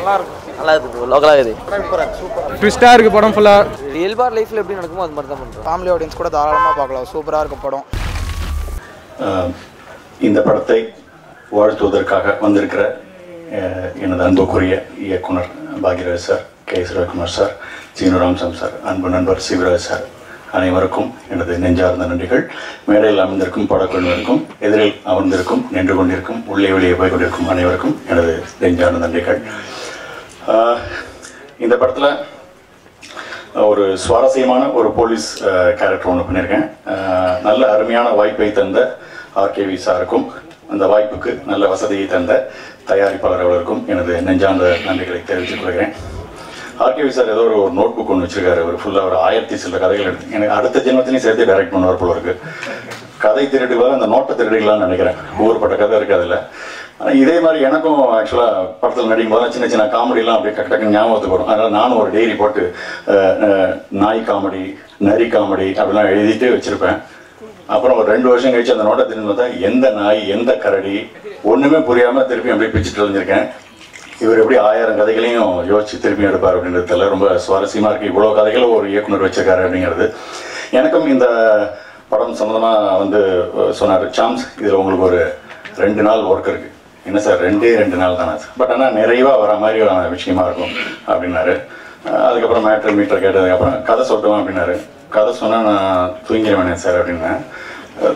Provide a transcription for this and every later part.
நல்லா இருக்கும் நல்லா இருக்குது லோக்கலாக இருக்குது சூப்பராக சூப்பர் ட்விஸ்ட்டாக இருக்குது படம் ஃபுல்லாக ரியல் பார் லைஃப்பில் எப்படி நடக்குமோ அது மாதிரி தான் பண்ணுறோம் ஃபேமிலி ஆடியன்ஸ் கூட தாராளமாக பார்க்கலாம் சூப்பராக இருக்கும் படம் ஆஹ் இந்த படத்தை வாழ்த்துவதற்காக வந்திருக்கிற ஆஹ் எனது அன்புக்குரிய இயக்குனர் Bhagyaraj sir K S Ravikumar sir Seenu Ramasamy sir அன்பு நண்பர் சிவராஜ் சார் அனைவருக்கும் எனது நெஞ்சார்ந்த நன்றிகள் மேடையில் அமர்ந்திருக்கும் படக்குழுவினருக்கும் எதிரில் அமர்ந்திருக்கும் நின்று கொண்டிருக்கும் உள்ளே வெளியே போய் கொண்டிருக்கும் அனைவருக்கும் எனது நெஞ்சார்ந்த நன்றிகள் ஆஹ் இந்த படத்தில் ஒரு சுவாரஸ்யமான ஒரு போலீஸ் கேரக்டர் ஒன்று பண்ணியிருக்கேன் அஹ், நல்ல அருமையான வாய்ப்பை தந்த ஆர்கேவி சாருக்கும் அந்த வாய்ப்புக்கு நல்ல வசதியை தந்த தயாரிப்பாளர் அவர்களுக்கும் எனது நெஞ்சார்ந்த நன்றிகளை தெரிவித்துக் கொள்கிறேன் ஆர்கேவி சார் ஏதோ ஒரு நோட் புக் ஒன்று வச்சிருக்காரு ஒரு ஃபுல்லாக ஒரு ஆயிரத்தி சில கதைகள் எடுத்து எனக்கு அடுத்த ஜென்மத்திலையும் சேர்த்து டைரக்ட் பண்ணுவார் போல இருக்கு கதை திருடுவார் அந்த நோட்டை திருடிக்கலாம்னு நினைக்கிறேன் ஊர்பட்ட கதை இருக்கு அதில் ஆனால் இதே மாதிரி எனக்கும் ஆக்சுவலாக படத்தில் நடிக்கும் போது சின்ன சின்ன காமெடிலாம் அப்படியே டக்கு டக்குன்னு ஞாபகத்துக்கு வரும் அதனால் நானும் ஒரு டைரி போட்டு அஹ், அஹ், நாய் காமெடி நரி காமெடி அப்படிலாம் எழுதிட்டு வச்சிருப்பேன் அப்புறம் ஒரு ரெண்டு வருஷம் கழிச்சு அந்த நோட்டை திரும்பி பார்த்தா எந்த நாய் எந்த கரடி ஒன்றுமே புரியாமல் திருப்பி அப்படியே பிச்சுட்டு வந்திருக்கேன் இவர் எப்படி ஆயிரம் கதைகளையும் யோசிச்சு திருப்பி எடுப்பார் அப்படின்றதுல ரொம்ப சுவாரஸ்யமா இருக்கு இவ்வளோ கதைகளும் ஒரு இயக்குனர் வச்சிருக்காரு அப்படிங்கிறது எனக்கும் இந்த படம் சம்மந்தமாக வந்து அஹ், சொன்னார் சாம்ஸ் இதில் உங்களுக்கு ஒரு ரெண்டு நாள் ஒர்க் இருக்கு என்ன சார் ரெண்டே ரெண்டு நாள் தானே சார் பட் ஆனால் நிறைவாக வர மாதிரியான விஷயமா இருக்கும் அப்படின்னாரு அஹ், அதுக்கப்புறம் மேட்ரு மீட்டர் கேட்டதுக்கப்புறம் கதை சொல்லட்டும் அப்படின்னாரு கதை சொன்னால் நான் தூங்கிடுவேனே சார் அப்படின்னேன் அஹ்,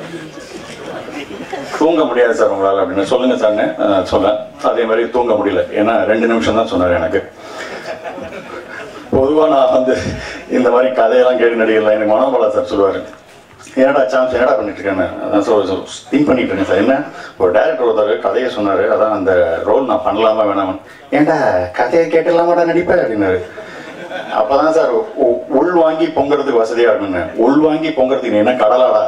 தூங்க முடியாது சார் உங்களால் அப்படின்னு சொல்லுங்க சார்னு அஹ், சொன்னேன் அதே மாதிரி தூங்க முடியல ஏன்னா ரெண்டு நிமிஷம் தான் சொன்னார் எனக்கு பொதுவாக நான் வந்து இந்த மாதிரி கதையெல்லாம் கேட்டு நடிகர்லாம் எனக்கு மனோபலா சார் சொல்லுவார் ஏடா சான்ஸ் என்னடா பண்ணிட்டு இருக்கேன்னு அதான் சொல் திங்க் பண்ணிட்டு இருக்கேன் சார் என்ன ஒரு டேரக்டர் ஒருத்தர் கதையை சொன்னார் அதான் அந்த ரோல் நான் பண்ணலாமா வேணாமா ஏன்டா கதையை கேட்டுலாமாடா நடிப்பேன் அப்படின்னாரு அப்பதான் சார் உ- உள் வாங்கி பொங்குறதுக்கு வசதியா இருக்குன்னு உள் வாங்கி பொங்குறதுக்கு நீ என்ன கடலாடா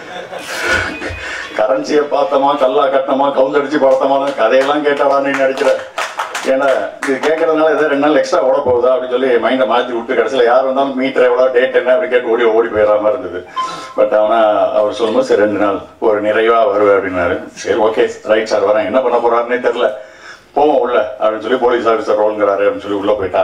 கரன்சியை பார்த்தோமா கல்லா கட்டமா கவுந்தடிச்சு பார்த்தோமா கதையெல்லாம் கேட்டாடா நீ நடிக்கிற ஏன்னா இது கேட்கறதுனால ஏதோ ரெண்டு நாள் எக்ஸ்ட்ரா ஓட போகுதா அப்படின்னு சொல்லி மைண்டை மாற்றி விட்டு கடைசியில் யார் வந்தாலும் மீட்டர் எவ்வளோ டேட் என்ன அப்படி கேட்டு ஓடி ஓடி போயிடுற மாதிரி இருந்தது பட் அவனா அவர் சொல்லும்போது சரி ரெண்டு நாள் ஒரு நிறைவா வருவேன் அப்படின்னாரு சரி ஓகே ரைட் சார் வரேன் என்ன பண்ண போறாருன்னே தெரில போவோம் உள்ள அப்படின்னு சொல்லி போலீஸ் ஆஃபீஸர் ரோல்ங்கிறாரு அப்படின்னு சொல்லி உள்ள போயிட்டா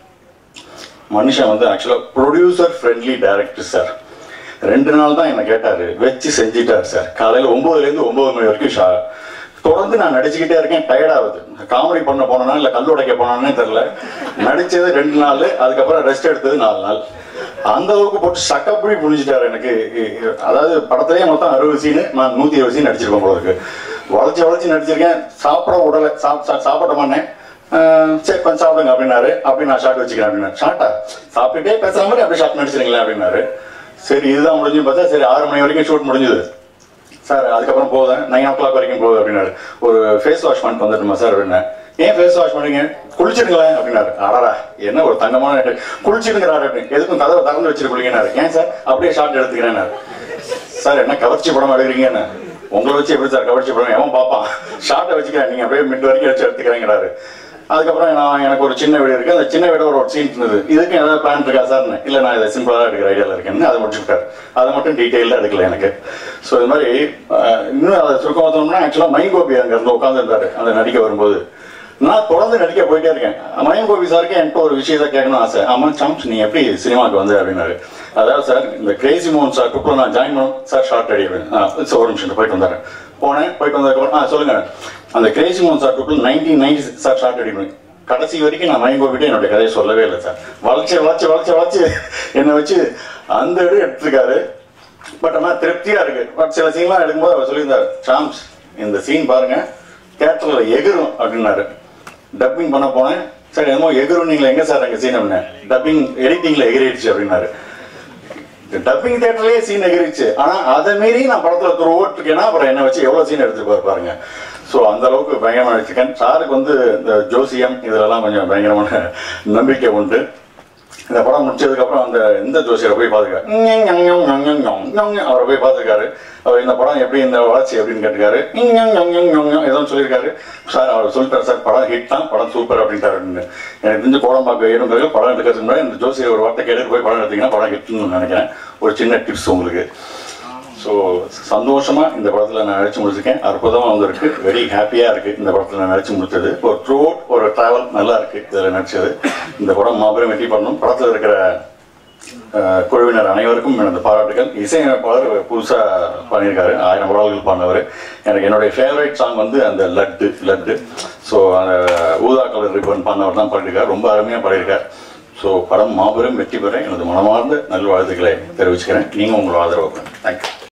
மனுஷன் வந்து ஆக்சுவலாக ப்ரொடியூசர் ஃப்ரெண்ட்லி டைரக்டர் சார் ரெண்டு நாள் தான் என்ன கேட்டாரு வச்சு செஞ்சிட்டார் சார் காலையில் ஒன்பதுலேருந்து ஒன்பது மணி வரைக்கும் ஷா தொடர்ந்து நான் நடிச்சுக்கிட்டே இருக்கேன் டயர்ட் ஆகுது காமெடி பண்ண போனா இல்லை கல் உடைக்க போனானே தெரில நடிச்சது ரெண்டு நாள் அதுக்கப்புறம் ரெஸ்ட் எடுத்தது நாலு நாள் அந்த அளவுக்கு போட்டு சக்கப்படி புரிஞ்சுட்டாரு எனக்கு இ- இ- அதாவது படத்திலேயே மொத்தம் அறுபது சீனு நான் நூற்றி இருபது சீன் நடிச்சிருப்பேன் போல இருக்கு வளைச்சு வளைச்சு நடிச்சிருக்கேன் சாப்பிட உடலை சாப் சா- சாப்பிட மாட்டேன் ஆஹ் சரி கொஞ்சம் சாப்பிடுங்க அப்படின்னாரு அப்படி நான் ஷார்ட் வச்சுக்கிறேன் அப்படின்னாரு ஷார்ட்டா சாப்பிட்டுட்டே பேசுற மாதிரி அப்படியே ஷார்ட் நடிச்சிருங்களேன் அப்படின்னாரு சரி இதுதான் முடிஞ்சு பார்த்தா சரி ஆறு மணி வரைக்கும் ஷூட் முடிஞ்சது சார் அதுக்கப்புறம் போதேன் நைன் ஓ கிளாக் வரைக்கும் போகுது அப்படின்னாரு ஒரு ஃபேஸ் வாஷ் பண்ணிட்டு வந்துட்டுமா சார் அப்படின்னேன் ஏன் ஃபேஸ் வாஷ் பண்ணீங்க குளிச்சிடுங்களேன் அப்படின்னாரு அடடா என்ன ஒரு தங்கமான இடத்து. குளிச்சிடுங்கிறாரு அப்படின்னு எதுக்கும் கதவை திறந்து வச்சிருக்கீங்கன்னாரு ஏன் சார் அப்படியே ஷார்ட் எடுத்துக்கிறேன்னாரு சார் என்ன கவர்ச்சி படம் எடுக்கிறீங்கன்னு உங்களை வச்சு எப்படி சார் கவர்ச்சி படம் எவன் பார்ப்பான் ஷார்ட்டை வச்சுக்கிறேன் நீங்க அப்படியே மிட் வரைக்கும் வச்சு எடுத்துக்கிறேங்கிறாரு அதுக்கப்புறம் நான் எனக்கு ஒரு சின்ன வீடு இருக்கு அந்த சின்ன வீடு ஒரு சீன் இருந்தது இதுக்கு ஏதாவது பிளான் இருக்கா சார்னு இல்லை நான் இதை சிம்பிளாக எடுக்கிற ஐடியாவில் இருக்கேன்னு அதை முடிச்சுட்டார் அதை மட்டும் டீட்டெயிலாக எடுக்கல எனக்கு ஸோ இது மாதிரி அஹ், இன்னும் அதை சுருக்கம் பார்த்தோம்னா ஆக்சுவலாக மைன் கோபி அங்கே இருந்து உட்காந்துருந்தாரு அந்த நடிக்க வரும்போது நான் தொடர்ந்து நடிக்க போயிட்டே இருக்கேன் மயம் கோபி சாருக்கு என்கிட்ட ஒரு விஷயத்தை கேட்கணும் ஆசை ஆமா சாம்ஸ் நீ எப்படி சினிமாவுக்கு வந்த அப்படின்னாரு அதாவது சார் இந்த கிரேசி மோகன் சார் ட்ரிப்பில் நான் ஜாயின் பண்ண சார் ஷார்ட் அடிப்பேன் ஆ சார் ஒரு நிமிஷம் போயிட்டு வந்தாரு போனேன் போயிட்டு வந்ததுக்கப்புறம் ஆ சொல்லுங்க அந்த கிரேசி மோகன் சார் ட்ரிப்பில் நைன்டீன் நைன்டி சார் ஷார்ட் அடிப்பேன் கடைசி வரைக்கும் நான் மயம் கோபிட்டு என்னுடைய கதையை சொல்லவே இல்லை சார் வளைச்சு வளைச்சு வளைச்சு வளைச்சு என்னை வச்சு அந்த இடம் எடுத்திருக்காரு பட் ஆனால் திருப்தியா இருக்கு பட் சில சீன்லாம் எடுக்கும்போது அவர் சொல்லியிருந்தார் சாம்ஸ் இந்த சீன் பாருங்க தேட்டர்ல எகிரும் அப்படின்னாரு டப்பிங் பண்ண போனேன் சரி என்னமோ எகிரும் நீங்களே எங்க சார் எங்க சீன் அப்படின்னேன் டப்பிங் எடிட்டிங்ல எகிரிடுச்சு அப்படின்னாரு டப்பிங் தியேட்டர்லயே சீன் எகிரிச்சு ஆனா அதை மீறி நான் படத்துல துரு ஓட்டுருக்கேன்னா அப்புறம் என்ன வச்சு எவ்வளவு சீன் எடுத்துருப்பாரு பாருங்க ஸோ அந்த அளவுக்கு பயங்கரமா நடிச்சிருக்கேன் சாருக்கு வந்து இந்த ஜோசியம் இதுலலாம் கொஞ்சம் பயங்கரமான நம்பிக்கை உண்டு இந்த படம் முடிச்சதுக்கு அப்புறம் அந்த இந்த ஜோசியரை போய் பார்த்துருக்காரு அவரை போய் பார்த்துருக்காரு அவர் இந்த படம் எப்படி இந்த வளர்ச்சி எப்படின்னு கேட்டுக்காரு ஏதோ சொல்லியிருக்காரு சார் அவர் சொல்லிட்டார் சார் படம் ஹிட் தான் படம் சூப்பர் அப்படின்ட்டாரு அப்படின்னு எனக்கு தெரிஞ்ச கோடம்பாக்கு ஏறுங்கிறது படம் எடுக்கிறதுக்கு முன்னாடி இந்த ஜோசியர் ஒரு வார்த்தை கேட்டுட்டு போய் படம் எடுத்தீங்கன்னா படம் ஹிட்னு நினைக்கிறேன் ஒரு சின்ன டிப்ஸ் உங்களுக்கு ஸோ சந்தோஷமா இந்த படத்தில் நான் நடிச்சு முடிச்சிருக்கேன் அற்புதமாக வந்திருக்கு வெரி ஹாப்பியாக இருக்கு இந்த படத்தில் நான் நடிச்சு முடிச்சது ஒரு த்ரூ ஒரு டிராவல் நல்லா இருக்கு இதில் நடிச்சது இந்த படம் மாபெரும் வெற்றி பண்ணணும் படத்தில் இருக்கிற அஹ், குழுவினர் அனைவருக்கும் எனது பாராட்டுகள் இசையமைப்பாளர் புதுசாக பண்ணியிருக்காரு ஆயிரம் பாடல்கள் பாடினவர் எனக்கு என்னுடைய ஃபேவரட் சாங் வந்து அந்த லட்டு லட்டு ஸோ அந்த ஊதா கலர் ரிப்பன் பாடினவர் தான் பாடியிருக்கார் ரொம்ப அருமையாக பாடியிருக்கார் ஸோ படம் மாபெரும் வெற்றி பெற எனது மனமார்ந்த நல்வாழ்த்துக்களை தெரிவிச்சுக்கிறேன் நீங்கள் உங்களோட ஆதரவு தேங்க்யூ